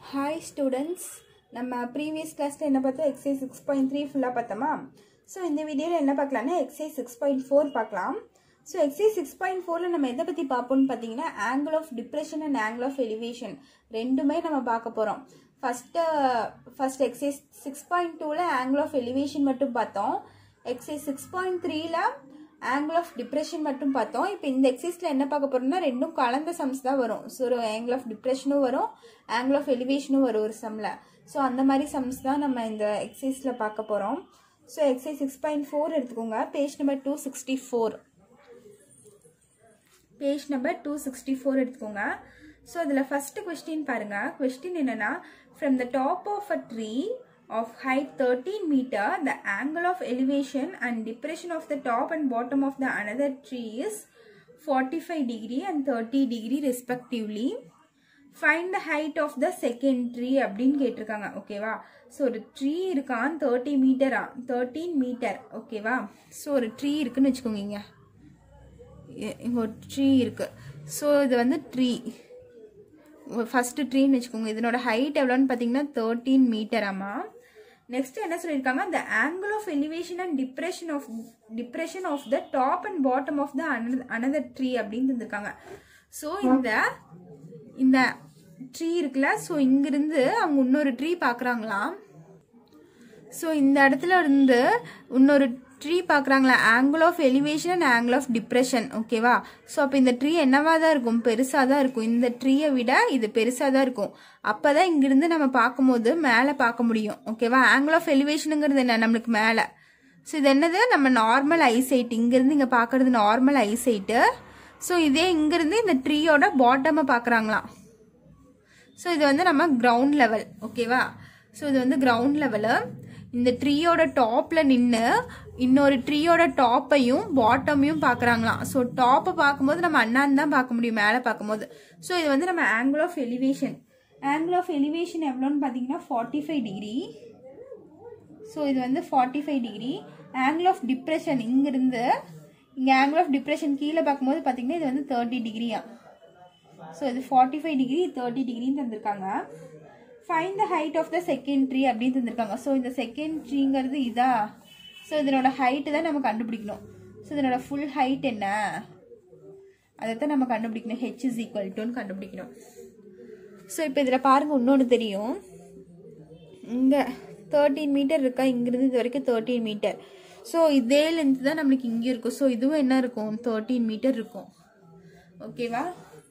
hi students நம்ம previous கிளாஸில் என்ன பார்த்தோம் எக்ஸைஸ் சிக்ஸ் பாயிண்ட் த்ரீ ஃபுல்லாக பார்த்தோமா ஸோ இந்த வீடியோவில் என்ன பார்க்கலாம்னா எக்ஸைஸ் சிக்ஸ் பாயிண்ட் ஃபோர் பார்க்கலாம் ஸோ எக்ஸைஸ் சிக்ஸ் பாயிண்ட் ஃபோரில் நம்ம எதை பற்றி பார்ப்போம்னு பார்த்தீங்கன்னா angle of depression and angle of elevation ரெண்டுமே நம்ம பார்க்க போகிறோம் first first exercise six point டூவில் ஆங்கிள் ஆஃப் எலிவேஷன் மட்டும் பார்த்தோம் எக்ஸைஸ் சிக்ஸ் பாயிண்ட் த்ரீல ஆங்கிள் ஆஃப் டிப்ரெஷன் மட்டும் பார்த்தோம் இப்போ இந்த எக்ஸைஸில் என்ன பார்க்க போறோம்னா ரெண்டும் கலந்த சம்ஸ் தான் வரும் ஸோ ஒரு ஆங்கிள் ஆஃப் டிப்ரெஷனும் வரும் ஆங்கிள் ஆஃப் எலிவேஷனும் வரும் ஒரு சம்மில் ஸோ அந்த மாதிரி சம்ஸ் தான் நம்ம இந்த எக்ஸைஸில் பார்க்க போகிறோம் so exercise six point four எடுத்துக்கோங்க page number two sixty four page number two sixty four எடுத்துக்கோங்க ஸோ அதில் ஃபஸ்ட்டு கொஸ்டின் பாருங்கள் கொஸ்டின் என்னென்னா from the top of a tree of height 13 meter the angle of elevation and depression of the top and bottom of the another tree is 45 degree and 30 degree respectively find the height of the second tree அப்படின்னு கேட்டிருக்காங்க ஓகேவா so ஒரு tree இருக்கான் thirty மீட்டரா thirteen metre ஓகேவா so ஒரு tree இருக்குன்னு வச்சுக்கோங்க இங்க இங்கே ஒரு ட்ரீ இருக்கு ஸோ இது வந்து ட்ரீ ஃபஸ்ட்டு ட்ரீன்னு வச்சுக்கோங்க இதனோட ஹைட் எவ்வளோன்னு பார்த்தீங்கன்னா தேர்ட்டீன் மீட்டராமா நெக்ஸ்ட் என்ன சொல்லியிருக்காங்க the angle of elevation and depression of depression of the top and bottom of the another tree அப்படின்னு தந்திருக்காங்க ஸோ இந்த இந்த ட்ரீ இருக்குல்ல ஸோ இங்கிருந்து அவங்க இன்னொரு ட்ரீ பார்க்குறாங்களாம் ஸோ இந்த இடத்துல இருந்து இன்னொரு ட்ரீ பார்க்குறாங்களா angle of elevation and angle of depression ஓகேவா ஸோ அப்போ இந்த ட்ரீ என்னவா தான் இருக்கும் பெருசாக தான் இருக்கும் இந்த ட்ரீயை விட இது பெருசாக தான் இருக்கும் அப்போ தான் இங்கிருந்து நம்ம பார்க்கும்போது மேலே பார்க்க முடியும் ஓகேவா ஆங்கிள் ஆஃப் எலிவேஷனுங்கிறது என்ன நம்மளுக்கு மேலே ஸோ இது என்னது நம்ம நார்மல் ஐசைட் இங்கேருந்து இங்கே பார்க்குறது நார்மல் ஐசைட்டு ஸோ இதே இங்கேருந்து இந்த ட்ரீயோட பாட்டமை பார்க்குறாங்களாம் ஸோ இது வந்து நம்ம கிரவுண்ட் லெவல் ஓகேவா ஸோ இது வந்து கிரவுண்ட் லெவலு இந்த ட்ரீயோட டாப்பில் நின்று இன்னொரு ட்ரீயோட டாப்பையும் பாட்டமையும் பார்க்குறாங்களாம் ஸோ டாப்பை பார்க்கும்போது நம்ம அண்ணாந்து தான் பார்க்க முடியும் மேலே பார்க்கும்போது ஸோ இது வந்து நம்ம angle of elevation angle of elevation எவ்வளோன்னு பார்த்தீங்கன்னா ஃபார்ட்டி ஃபைவ் டிகிரி ஸோ இது வந்து forty five degree angle of depression இங்கிருந்து இங்கே ஆங்கிள் ஆஃப் டிப்ரெஷன் கீழே பார்க்கும்போது பார்த்தீங்கன்னா இது வந்து தேர்ட்டி டிகிரியா ஸோ இது ஃபார்ட்டி ஃபைவ் டிகிரி தேர்ட்டி டிகிரின்னு தந்திருக்காங்க find the height of the second tree அப்படின்னு தந்திருக்காங்க ஸோ இந்த செகண்ட் ட்ரீங்கிறது இதா ஸோ இதனோட ஹைட்டு தான் நம்ம கண்டுபிடிக்கணும் ஸோ இதனோட ஃபுல் ஹைட் என்ன அதை தான் நம்ம கண்டுபிடிக்கணும் ஹெச் இஸ் ஈக்குவல் டுன்னு கண்டுபிடிக்கணும் ஸோ இப்போ இதில் பாருங்கள் இன்னொன்று தெரியும் இங்கே தேர்ட்டீன் மீட்டர் இருக்கா இங்கிருந்து இது வரைக்கும் தேர்ட்டீன் மீட்டர் ஸோ இதே லென்த் தான் நம்மளுக்கு இங்கே இருக்கும் ஸோ இதுவும் என்ன இருக்கும் தேர்ட்டீன் மீட்டர் இருக்கும் ஓகேவா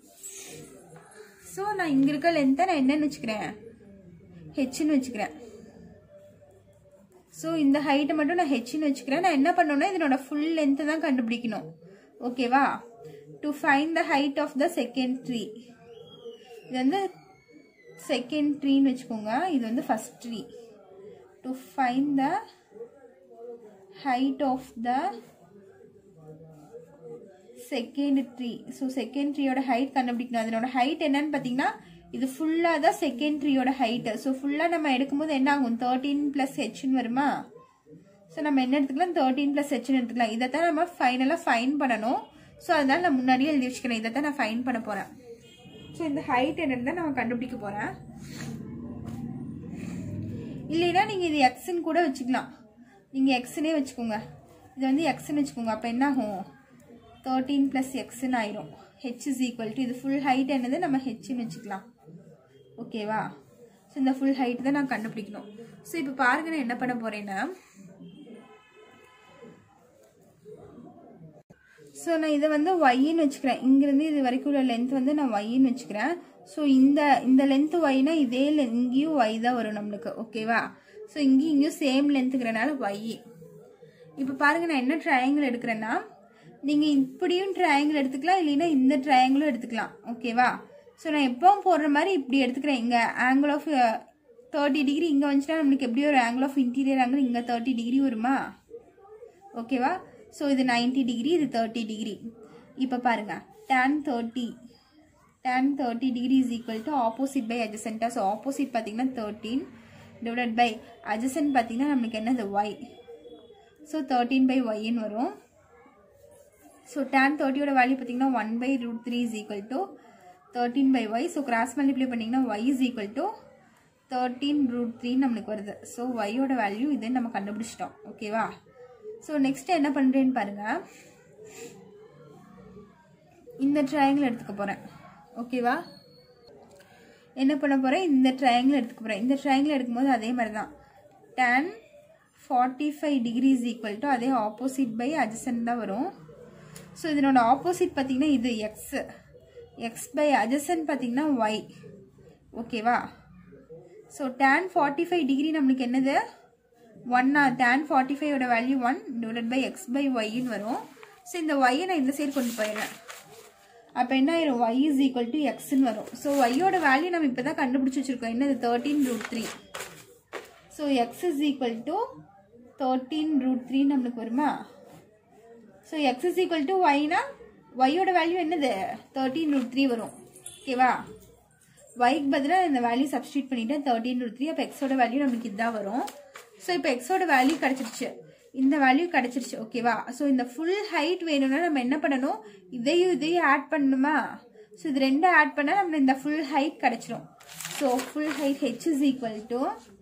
ஸோ நான் இங்கே இருக்க லென்த்தை நான் என்னன்னு வச்சுக்கிறேன் ஹெச்னு வச்சுக்கிறேன் ஸோ இந்த ஹைட்டை மட்டும் நான் ஹெச்னு வச்சுக்கிறேன் நான் என்ன பண்ணணும்னா இதனோட ஃபுல் லென்த்தை தான் கண்டுபிடிக்கணும் ஓகேவா to find the height of the second tree இது வந்து செகண்ட் ட்ரீன்னு வச்சுக்கோங்க இது வந்து first tree to find the height of the second tree so second ட்ரீயோட ஹைட் கண்டுபிடிக்கணும் அதனோட ஹைட் என்னன்னு பார்த்தீங்கன்னா இது ஃபுல்லாக தான் செகண்ட் ட்ரீயோட ஹைட்டு ஸோ ஃபுல்லாக நம்ம எடுக்கும்போது என்ன ஆகும் தேர்ட்டீன் ப்ளஸ் ஹெச்னு வருமா ஸோ நம்ம என்ன எடுத்துக்கலாம் தேர்ட்டீன் ப்ளஸ் ஹெச்னு எடுத்துக்கலாம் இதை தான் நம்ம ஃபைனலாக ஃபைன் பண்ணணும் ஸோ அதனால நான் முன்னாடியே எழுதி வச்சுக்கிறேன் இதை தான் நான் ஃபைன் பண்ண போகிறேன் ஸோ இந்த ஹைட் என்னன்னு தான் நான் கண்டுபிடிக்க போகிறேன் இல்லைன்னா நீங்கள் இது எக்ஸ்ன்னு கூட வச்சுக்கலாம் நீங்கள் எக்ஸ்னே வச்சுக்கோங்க இது வந்து எக்ஸ்ன்னு வச்சுக்கோங்க அப்போ என்ன ஆகும் தேர்ட்டீன் ப்ளஸ் எக்ஸ்ன்னு ஆயிரும் ஹெச் இஸ் ஈக்குவல் டு இது ஃபுல் ஹைட் என்னது நம்ம ஹெச்னு வச்சுக்கலாம் ஓகேவா ஸோ இந்த ஃபுல் ஹைட் தான் நான் கண்டுபிடிக்கணும் ஸோ இப்போ பாருங்க நான் என்ன பண்ண போகிறேன்னா ஸோ நான் இதை வந்து ஒய்ன்னு வச்சுக்கிறேன் இங்கேருந்து இது வரைக்கும் உள்ள லென்த் வந்து நான் ஒய்ன்னு வச்சுக்கிறேன் ஸோ இந்த இந்த லென்த்து ஒய்னா இதே இங்கேயும் ஒய் தான் வரும் நம்மளுக்கு ஓகேவா ஸோ இங்கேயும் இங்கேயும் சேம் லென்த்துக்கிறனால ஒய் இப்போ பாருங்கள் நான் என்ன ட்ரையாங்கிள் எடுக்கிறேன்னா நீங்கள் இப்படியும் ட்ரையாங்கிள் எடுத்துக்கலாம் இல்லைன்னா இந்த ட்ரையாங்கிளும் எடுத்துக்கலாம் ஓகேவா ஸோ நான் எப்பவும் போடுற மாதிரி இப்படி எடுத்துக்கிறேன் இங்கே ஆங்கிள் ஆஃப் தேர்ட்டி டிகிரி இங்கே வந்துச்சுன்னா நம்மளுக்கு எப்படி ஒரு ஆங்கிள் ஆஃப் இன்டீரியர் ஆங்கிள் இங்கே தேர்ட்டி டிகிரி வருமா ஓகேவா ஸோ இது நைன்டி டிகிரி இது தேர்ட்டி டிகிரி இப்போ பாருங்கள் tan thirty tan thirty degree is equal to opposite by அஜசென்டா ஸோ ஆப்போசிட் பார்த்தீங்கன்னா தேர்ட்டீன் டிவைட் பை அஜசன்ட் பார்த்தீங்கன்னா நம்மளுக்கு என்னது ஒய் ஸோ தேர்ட்டீன் பை ஒய்ன்னு வரும் ஸோ டேன் தேர்ட்டியோட வேல்யூ பார்த்தீங்கன்னா one by root three is equal to thirteen by y so cross multiply பண்ணிங்கன்னா y is equal to thirteen root three நம்மளுக்கு வருது ஸோ ஒய்யோட வேல்யூ இதை நம்ம கண்டுபிடிச்சிட்டோம் ஓகேவா ஸோ நெக்ஸ்ட் என்ன பண்ணுறேன்னு பாருங்க இந்த ட்ரையாங்கிள் எடுத்துக்க போகிறேன் ஓகேவா என்ன பண்ண போகிறேன் இந்த ட்ரையாங்கிள் எடுத்துக்க போகிறேன் இந்த ட்ரையாங்கிள் எடுக்கும்போது அதே மாதிரி தான் tan forty five degree is equal to அதே ஆப்போசிட் பை அட்ஜசன்ட் தான் வரும் ஸோ இதனோட ஆப்போசிட் பார்த்தீங்கன்னா இது எக்ஸ் எக்ஸ் பை அட்ஜசன்ட் பார்த்தீங்கன்னா ஒய் ஓகேவா so tan forty five degree நம்மளுக்கு என்னது ஒன்னா டேன் ஃபார்ட்டி ஃபைவோட value one divide by x by ஒய்ன்னு வரும் ஸோ இந்த ஒய்யை நான் இந்த சைடு கொண்டு போயிடுறேன் அப்போ என்ன ஆயிரும் ஒய் இஸ் ஈக்குவல் டு எக்ஸ்ன்னு வரும் ஸோ ஒய்யோட வேல்யூ நம்ம இப்போ தான் கண்டுபிடிச்சி வச்சிருக்கோம் என்னது thirteen root three so x is equal to thirteen root three நம்மளுக்கு வருமா so x is equal to ஒய்னா ஒய்யோட வேல்யூ என்னது தேர்ட்டீன் ரூட் த்ரீ வரும் ஓகேவா ஒய்க்கு பதிலாக இந்த வேல்யூ சப்ஸ்டியூட் பண்ணிட்டேன் தேர்ட்டின் ரூட் த்ரீ அப்போ எக்ஸோட வேல்யூ நமக்கு இதுதான் வரும் ஸோ இப்போ எக்ஸோட வேல்யூ கிடச்சிருச்சு இந்த வேல்யூ கிடச்சிருச்சு ஓகேவா ஸோ இந்த ஃபுல் ஹைட் வேணும்னா நம்ம என்ன பண்ணணும் இதையும் இதையும் ஆட் பண்ணணுமா ஸோ இது ரெண்டும் ஆட் பண்ணால் நம்ம இந்த ஃபுல் ஹைட் கிடச்சிரும் so full height H is equal to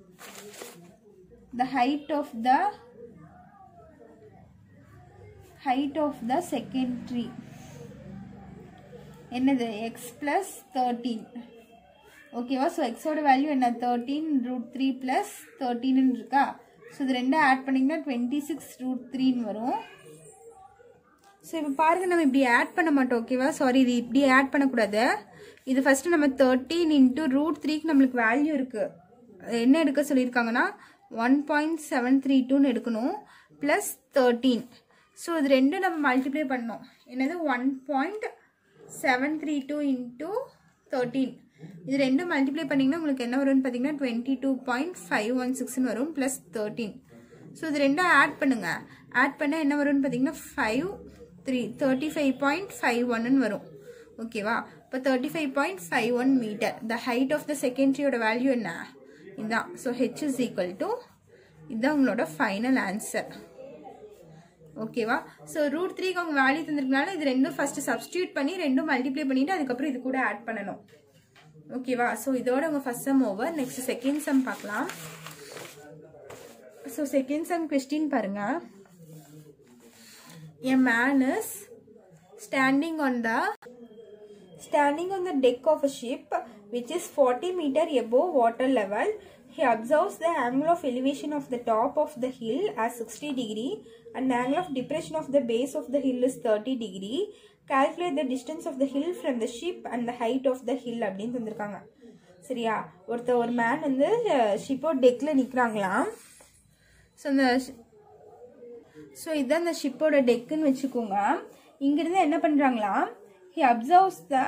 the height of the height of the second tree என்னது எக்ஸ் ப்ளஸ் தேர்ட்டீன் ஓகேவா ஸோ எக்ஸோட வேல்யூ என்ன தேர்ட்டீன் ரூட் த்ரீ ப்ளஸ் தேர்ட்டீன்னு இருக்கா ஸோ இது ரெண்டும் ஆட் பண்ணிங்கன்னா டுவெண்ட்டி சிக்ஸ் ரூட் த்ரீன்னு வரும் ஸோ இப்போ பாருங்கள் நம்ம இப்படி ஆட் பண்ண மாட்டோம் ஓகேவா சாரி இது இப்படி ஆட் பண்ணக்கூடாது இது ஃபஸ்ட்டு நம்ம தேர்ட்டீன் இன்ட்டு ரூட் த்ரீக்கு நம்மளுக்கு வேல்யூ இருக்குது என்ன எடுக்க சொல்லியிருக்காங்கன்னா ஒன் பாயிண்ட் செவன் த்ரீ டூன்னு எடுக்கணும் ப்ளஸ் தேர்ட்டீன் ஸோ இது ரெண்டும் நம்ம மல்டிப்ளை பண்ணோம் என்னது one point seven three two into thirteen இது ரெண்டும் மல்டிப்ளை பண்ணிங்கன்னா உங்களுக்கு என்ன வரும்னு பார்த்தீங்கன்னா twenty two point five one சிக்ஸ்னு வரும் ப்ளஸ் தேர்ட்டீன் ஸோ இது ரெண்டும் ஆட் பண்ணுங்க ஆட் பண்ணால் என்ன வரும்னு பார்த்தீங்கன்னா five three thirty five point five ஒன்னு வரும் ஓகேவா இப்போ thirty five point five one metre the height of the செகண்ட்ரியோட வேல்யூ என்ன இதுதான் so H is equal to இதுதான் உங்களோட ஃபைனல் ஆன்சர் ஓகேவா ஸோ ரூட் த்ரீக்கு அவங்க வேல்யூ தந்திருக்கனால இது ரெண்டும் ஃபர்ஸ்ட் சப்ஸ்டியூட் பண்ணி ரெண்டும் மல்டிப்ளை பண்ணிட்டு அதுக்கப்புறம் இது கூட ஆட் பண்ணணும் ஓகேவா ஸோ இதோட உங்க first sum over next second sum பார்க்கலாம் ஸோ செகண்ட் சம் கொஸ்டின் பாருங்க a man is standing on the standing on the deck of a ship which is 40 meter above water level he observes the angle of elevation of the top of the hill as 60 degree and the angle of depression of the base of the hill is 30 degree calculate the distance of the hill from the ship and the height of the hill அப்படின்னு தந்திருக்காங்க சரியா ஒருத்தர் ஒரு man வந்து ஷிப்போ டெக்ல நிக்கிறாங்களாம் so அந்த so இதுதான் இந்த ஷிப்போட டெக்குன்னு வச்சுக்கோங்க இங்கிருந்து என்ன பண்ணுறாங்களாம் he observes the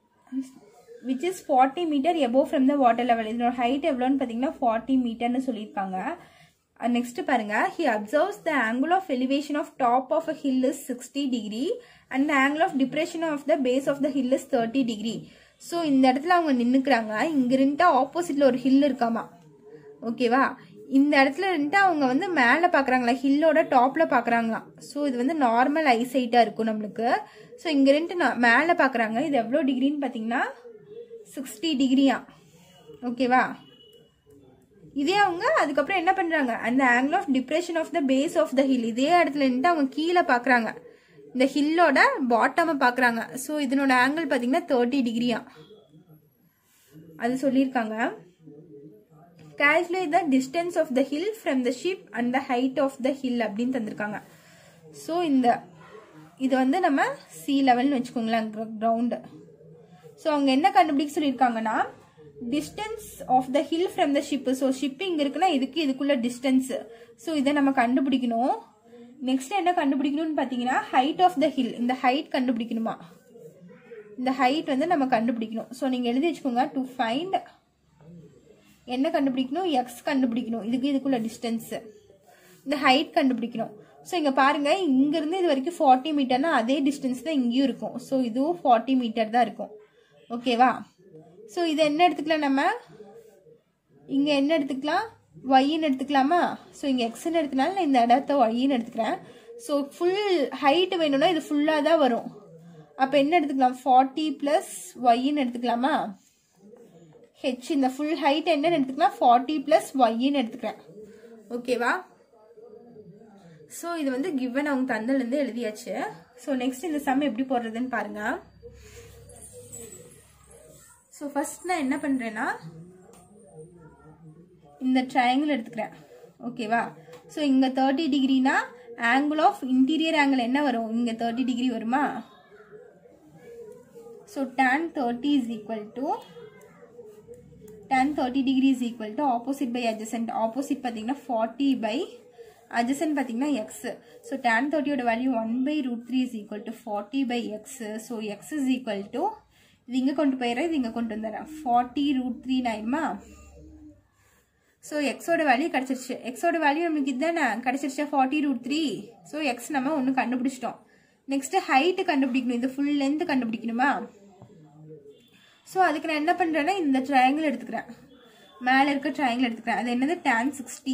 which is forty metre above from the water level இதோட ஹைட் எவ்வளோன்னு பார்த்தீங்கன்னா ஃபார்ட்டி மீட்டர்னு சொல்லியிருக்காங்க நெக்ஸ்ட் பாருங்க he observes the angle of elevation of top of a hill is sixty degree and angle of depression of the base of the hill is thirty degree so இந்த இடத்துல அவங்க நின்றுக்கிறாங்க இங்க இருந்துட்டு ஆப்போசிட்ல ஒரு ஹில் இருக்காமா ஓகேவா இந்த இடத்துல இருந்துட்டு அவங்க வந்து மேலே பார்க்குறாங்களா ஹில்லோட டாப்பில் பார்க்குறாங்களாம் ஸோ இது வந்து நார்மல் ஐசைட்டாக இருக்கும் நம்மளுக்கு ஸோ இங்கே இருந்துட்டு நான் மேலே பார்க்குறாங்க இது எவ்வளோ டிகிரின்னு பார்த்தீங்கன்னா சிக்ஸ்டி டிகிரியா ஓகேவா இதே அவங்க அதுக்கப்புறம் என்ன பண்ணுறாங்க அந்த angle of depression of the base of the hill இதே இடத்துல இருந்துட்டு அவங்க கீழே பார்க்குறாங்க இந்த ஹில்லோட பாட்டமை பார்க்குறாங்க ஸோ இதனோட ஆங்கிள் பார்த்தீங்கன்னா தேர்ட்டி டிகிரியா அது சொல்லியிருக்காங்க calculate the distance of the hill from the ship and the height of the hill அப்படின்னு தந்திருக்காங்க ஸோ இந்த இது வந்து நம்ம சி லெவல்னு வச்சுக்கோங்களேன் கிரவுண்டு ஸோ அவங்க என்ன கண்டுபிடிக்க சொல்லியிருக்காங்கன்னா distance of the hill from the ship so ship இங்கே இருக்குன்னா இதுக்கு இதுக்குள்ள டிஸ்டன்ஸ் ஸோ இதை நம்ம கண்டுபிடிக்கணும் நெக்ஸ்ட் என்ன கண்டுபிடிக்கணும்னு பார்த்தீங்கன்னா ஹைட் ஆஃப் த ஹில் இந்த ஹைட் கண்டுபிடிக்கணுமா இந்த ஹைட் வந்து நம்ம கண்டுபிடிக்கணும் ஸோ நீங்கள் எழுதி வச்சுக்கோங்க டு ஃபைண்ட் என்ன கண்டுபிடிக்கணும் எக்ஸ் கண்டுபிடிக்கணும் இதுக்கு இதுக்குள்ள டிஸ்டன்ஸ் இந்த ஹைட் கண்டுபிடிக்கணும் ஸோ இங்கே பாருங்க இங்கேருந்து இது வரைக்கும் ஃபார்ட்டி மீட்டர்னா அதே டிஸ்டன்ஸ் தான் இங்கேயும் இருக்கும் ஸோ இதுவும் ஃபார்ட்டி மீட்டர் தான் இருக்கும் ஓகேவா ஸோ இது என்ன எடுத்துக்கலாம் நம்ம இங்கே என்ன எடுத்துக்கலாம் ஒய்ன்னு எடுத்துக்கலாமா ஸோ இங்கே எக்ஸ்ன்னு எடுத்தனால நான் இந்த இடத்த ஒய்ன்னு எடுத்துக்கிறேன் ஸோ ஃபுல் ஹைட் வேணும்னா இது ஃபுல்லாக தான் வரும் அப்போ என்ன எடுத்துக்கலாம் ஃபார்ட்டி ப்ளஸ் ஒய்ன்னு எடுத்துக்கலாமா ஹெச் இந்த ஃபுல் ஹைட் என்னன்னு எடுத்துக்கலாம் ஃபார்ட்டி ப்ளஸ் ஒய்ன்னு எடுத்துக்கிறேன் ஓகேவா ஸோ இது வந்து கிவன் அவங்க தந்தலேருந்து எழுதியாச்சு ஸோ நெக்ஸ்ட் இந்த சம் எப்படி போடுறதுன்னு பாருங்க ஸோ ஃபர்ஸ்ட் நான் என்ன பண்ணுறேன்னா இந்த ட்ரையாங்கிள் எடுத்துக்கிறேன் ஓகேவா ஸோ இங்கே தேர்ட்டி டிகிரினா ஆங்கிள் ஆஃப் இன்டீரியர் ஆங்கிள் என்ன வரும் இங்கே தேர்ட்டி டிகிரி வருமா so tan thirty is equal to tan thirty degree is equal to opposite by adjacent opposite பார்த்தீங்கன்னா ஃபார்ட்டி பை adjacent பார்த்தீங்கன்னா எக்ஸ் ஸோ tan தேர்ட்டியோட value one by root three is equal to forty by x so x is equal to இது இங்கே கொண்டு போயிடுறேன் இது இங்கே கொண்டு வந்துடுறேன் ஃபார்ட்டி ரூட் த்ரீ ஆயிடுமா ஸோ எக்ஸோட வேல்யூ கிடச்சிருச்சு எக்ஸோட வேல்யூ நம்மளுக்கு இதுதானே கிடச்சிருச்சா forty root three so x நம்ம ஒன்று கண்டுபிடிச்சிட்டோம் நெக்ஸ்ட் ஹைட்டு கண்டுபிடிக்கணும் இந்த ஃபுல் லென்த் கண்டுபிடிக்கணுமா ஸோ அதுக்கு நான் என்ன பண்ணுறேன்னா இந்த ட்ரையாங்கிள் எடுத்துக்கிறேன் மேலே இருக்க ட்ரையாங்கிள் எடுத்துக்கிறேன் அது என்னது tan sixty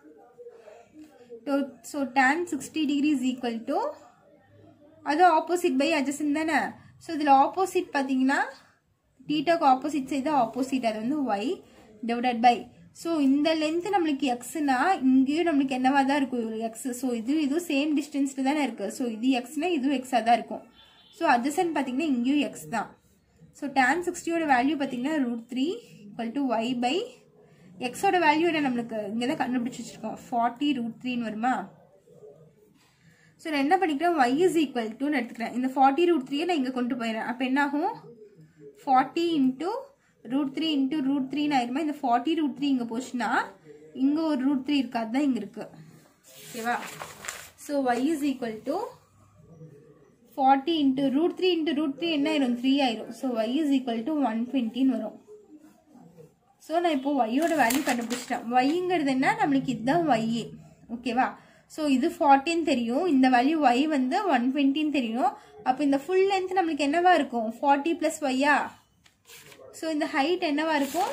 so tan sixty degree is equal to அது ஆப்போசிட் பை adjacent தானே ஸோ இதில் ஆப்போசிட் பார்த்தீங்கன்னா டீட்டாக்கு ஆப்போசிட் சைடு ஆப்போசிட் அது வந்து ஒய் டிவைடட் பை ஸோ இந்த லென்த் நம்மளுக்கு எக்ஸ்னா இங்கேயும் நம்மளுக்கு என்னவா தான் இருக்கும் எக்ஸ் ஸோ இது இதுவும் சேம் டிஸ்டன்ஸில் தானே இருக்குது ஸோ இது எக்ஸ்னா இதுவும் எக்ஸாக தான் இருக்கும் ஸோ adjacent பார்த்தீங்கன்னா இங்கேயும் எக்ஸ் தான் ஸோ tan சிக்ஸ்டியோட வேல்யூ பார்த்தீங்கன்னா root three equal to y by எக்ஸோட வேல்யூ என்ன நம்மளுக்கு இங்கே தான் கண்டுபிடிச்சி வச்சிருக்கோம் ஃபார்ட்டி ரூட் த்ரீன்னு வருமா ஸோ நான் என்ன பண்ணிக்கிறேன் ஒய் இஸ் ஈக்குவல் டுன்னு எடுத்துக்கிறேன் இந்த ஃபார்ட்டி ரூட் த்ரீயை நான் இங்கே கொண்டு போயிடுறேன் அப்போ என்ன ஆகும் forty into root three into root த்ரீன்னு ஆயிருமா இந்த ஃபார்ட்டி ரூட் த்ரீ இங்கே போச்சுன்னா இங்கே ஒரு ரூட் த்ரீ இருக்காது தான் இங்கே இருக்கு ஓகேவா so y is equal to forty into root three into root three என்ன ஆயிரும் த்ரீ ஆயிரும் so y is equal to one டுவெண்ட்டின்னு வரும் ஸோ நான் இப்போ ஒய்யோட வேல்யூ கண்டுபிடிச்சிட்டேன் ஒய்ங்கிறது என்ன நம்மளுக்கு இதுதான் ஒய் ஓகேவா ஸோ இது ஃபார்ட்டின்னு தெரியும் இந்த வேல்யூ ஒய் வந்து ஒன் டுவெண்ட்டின்னு தெரியும் அப்போ இந்த ஃபுல் லென்த் நம்மளுக்கு என்னவா இருக்கும் ஃபார்ட்டி ப்ளஸ் ஒய்யா ஸோ இந்த ஹைட் என்னவா இருக்கும்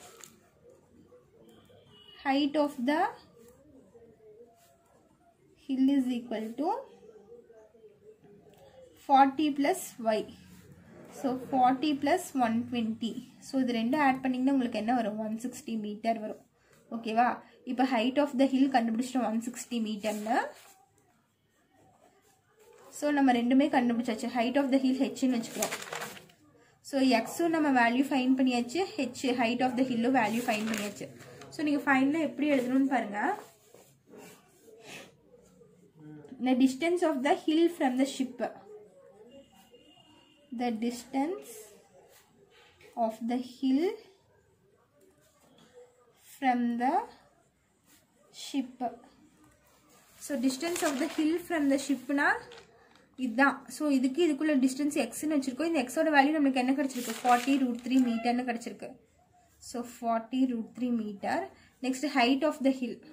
height of the hill is equal to 40 plus y so forty plus one twenty so இது ரெண்டும் ஆட் பண்ணிங்கன்னா உங்களுக்கு என்ன வரும் ஒன் சிக்ஸ்டி மீட்டர் வரும் ஓகேவா இப்போ ஹைட் ஆஃப் த ஹில் கண்டுபிடிச்சிட்டோம் ஒன் சிக்ஸ்டி மீட்டர்னு ஸோ நம்ம ரெண்டுமே கண்டுபிடிச்சாச்சு ஹைட் ஆஃப் த ஹில் ஹெச்னு வச்சுக்கிறோம் ஸோ எக்ஸும் நம்ம வேல்யூ ஃபைன் பண்ணியாச்சு ஹெச் ஹைட் ஆஃப் த ஹில்லும் வேல்யூ ஃபைன் பண்ணியாச்சு ஸோ நீங்கள் ஃபைனில் எப்படி எழுதணும்னு பாருங்கள் the distance of the hill from the ship the distance of the hill from the ship so distance of the hill from the shipனா இதுதான் so இதுக்கு இதுக்குள்ள டிஸ்டன்ஸ் எக்ஸ்னு வச்சிருக்கோம் இந்த எக்ஸோட வேல்யூ நம்மளுக்கு என்ன கிடச்சிருக்கு ஃபார்ட்டி ரூட் த்ரீ மீட்டர்னு கிடச்சிருக்கு so forty root three metre next height of the hill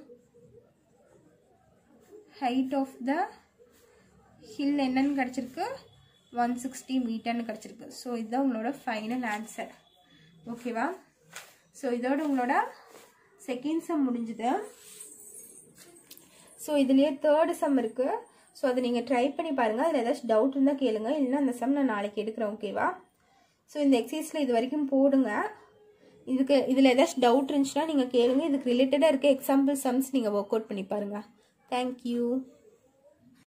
height of the hill என்னன்னு கிடச்சிருக்கு ஒன் சிக்ஸ்டி மீட்டர்னு கிடச்சிருக்கு ஸோ இதுதான் உங்களோட ஃபைனல் ஆன்சர் ஓகேவா ஸோ இதோட உங்களோட செகண்ட் சம் முடிஞ்சுது ஸோ இதுலேயே தேர்டு சம் இருக்குது ஸோ அதை நீங்கள் ட்ரை பண்ணி பாருங்கள் அதில் ஏதாச்சும் டவுட் இருந்தால் கேளுங்க இல்லைன்னா அந்த சம் நான் நாளைக்கு எடுக்கிறேன் ஓகேவா ஸோ இந்த எக்ஸசைஸில் இது வரைக்கும் போடுங்க இதுக்கு இதில் ஏதாச்சும் டவுட் இருந்துச்சுன்னா நீங்கள் கேளுங்க இதுக்கு ரிலேட்டடாக இருக்க எக்ஸாம்பிள் சம்ஸ் நீங்கள் ஒர்க் அவுட் பண்ணி பாருங்கள் தேங்க்யூ